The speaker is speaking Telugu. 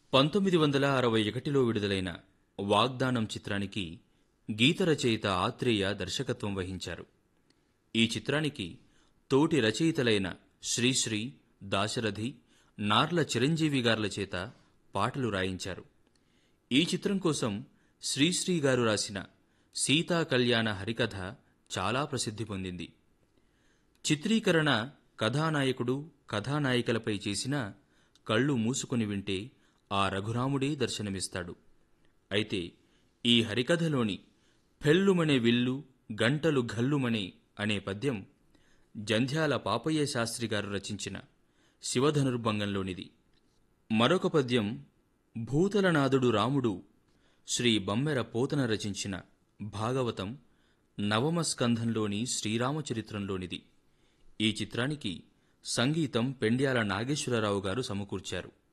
పంతొమ్మిది వందల అరవై ఒకటిలో విడుదలైన వాగ్దానం చిత్రానికి గీత రచయిత ఆత్రేయ దర్శకత్వం వహించారు ఈ చిత్రానికి తోటి రచయితలైన శ్రీశ్రీ దాశరథి నార్ల చిరంజీవి గార్ల చేత పాటలు రాయించారు ఈ చిత్రం కోసం శ్రీశ్రీ గారు రాసిన సీతా కళ్యాణ హరికథ చాలా ప్రసిద్ధి పొందింది చిత్రీకరణ కథానాయకుడు కథానాయికలపై చేసిన కళ్ళు మూసుకుని వింటే ఆ రఘురాముడే దర్శనమిస్తాడు అయితే ఈ హరికథలోని ఫెల్లుమనే విల్లు గంటలు ఘల్లుమనే అనే పద్యం జంధ్యాల పాపయ్య శాస్త్రి గారు రచించిన శివధనుర్భంగంలోనిది మరొక పద్యం భూతలనాథుడు రాముడు శ్రీ బమ్మెర పోతన రచించిన భాగవతం నవమ స్కంధంలోని శ్రీరామచరిత్రంలోనిది ఈ చిత్రానికి సంగీతం పెండ్యాల నాగేశ్వరరావు గారు సమకూర్చారు